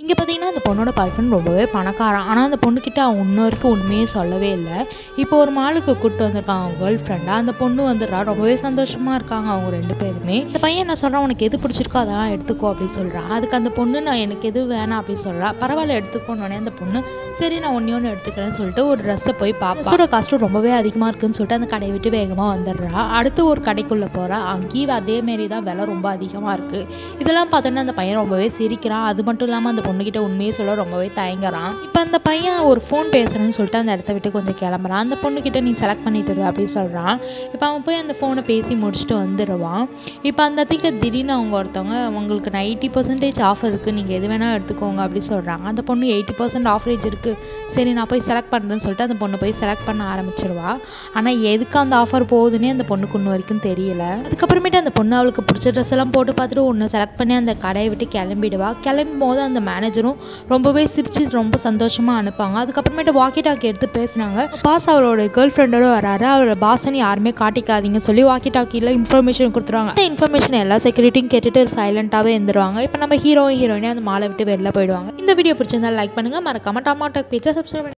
இங்கே பார்த்தீங்கன்னா அந்த பொண்ணோட பாய்ஃப்ரெண்ட் ரொம்பவே பணக்காரன் ஆனால் அந்த பொண்ணுக்கிட்ட அவன் இன்ன வரைக்கும் உண்மையே சொல்லவே இல்லை இப்போ ஒரு மாலுக்கு கூப்பிட்டு வந்திருக்கான் அவங்க கேர்ள் ஃப்ரெண்டாக அந்த பொண்ணு வந்துடுறா ரொம்பவே சந்தோஷமாக இருக்காங்க அவங்க ரெண்டு பேருமே இந்த பையன் என்ன சொல்கிறான் உனக்கு எது பிடிச்சிருக்கோ அதெல்லாம் எடுத்துக்கோ அப்படின்னு சொல்கிறான் அதுக்கு அந்த பொண்ணு நான் எனக்கு எது வேணாம் அப்படின்னு சொல்கிறா பரவாயில்ல எடுத்துக்கோன்னு அந்த பொண்ணு சரி நான் ஒன்றே ஒன்று எடுத்துக்கிறேன்னு சொல்லிட்டு ஒரு ட்ரெஸ்ஸை போய் பார்ப்போட காஸ்ட்டும் ரொம்பவே அதிகமாக இருக்குன்னு சொல்லிட்டு அந்த கடையை விட்டு வேகமாக வந்துடுறா அடுத்து ஒரு கடைக்குள்ளே போகிறா அங்கேயும் அதேமாரி தான் விலை ரொம்ப அதிகமாக இருக்குது இதெல்லாம் பார்த்தோன்னா அந்த பையன் ரொம்பவே சிரிக்கிறான் அது மட்டும் இல்லாமல் அந்த பொண்ணுக்கிட்ட உண்மையை சொல்ல ரொம்பவே தயங்குறான் இப்போ அந்த பையன் ஒரு ஃபோன் பேசணும்னு சொல்லிட்டு அந்த இடத்த விட்டு கொஞ்சம் கிளம்புறான் அந்த பொண்ணுக்கிட்ட நீ செலக்ட் பண்ணிட்டு இரு அப்படின்னு சொல்கிறான் இப்போ அவன் போய் அந்த ஃபோனை பேசி முடிச்சுட்டு வந்துடுவான் இப்போ அந்த இடத்துக்கு திடீர்னு அவங்க ஒருத்தவங்க உங்களுக்கு நான் எயிட்டி பர்சன்டேஜ் ஆஃப் இருக்குது நீங்கள் எது வேணால் எடுத்துக்கோங்க அப்படி சொல்கிறாங்க அந்த பொண்ணு எயிட்டி பர்சன்ட் ஆஃபரேஜ் இருக்குது சரி நான் போய் செலக்ட் பண்ணுறேன்னு சொல்லிட்டு அந்த பொண்ணு போய் செலக்ட் பண்ண ஆரம்பிச்சிருவா ஆனால் எதுக்கு அந்த ஆஃபர் போகுதுன்னே அந்த பொண்ணுக்கு இன்னும் வரைக்கும் தெரியல அதுக்கப்புறமேட்டு அந்த பொண்ணு அவளுக்கு பிடிச்ச ட்ரெஸ் எல்லாம் போட்டு பார்த்துட்டு ஒன்று செலக்ட் பண்ணி அந்த கடையை விட்டு கிளம்பிடுவா கிளம்பும் போது அந்த மேனேஜரும் ரொம்பவே சிரிச்சு ரொம்ப சந்தோஷமாக அனுப்பாங்க அதுக்கப்புறமேட்டு வாக்கி டாக்கி எடுத்து பேசினாங்க பாஸ் அவளோட கேர்ள் ஃப்ரெண்டோட வராரு அவளோட பாசனை யாருமே காட்டிக்காதீங்க சொல்லி வாக்கி டாக்கியில் இன்ஃபர்மேஷன் கொடுத்துருவாங்க அந்த இன்ஃபர்மேஷன் எல்லா செக்யூரிட்டியும் கேட்டுட்டு சைலண்ட்டாகவே இருந்துருவாங்க இப்போ நம்ம ஹீரோ ஹீரோயினே அந்த மாலை விட்டு வெளில போயிடுவாங்க இந்த வீடியோ பிடிச்சிருந்தா லைக் பண்ணுங்கள் மறக்காம டமாட்டோ பேச்சை சப்ஸ்கிரைப்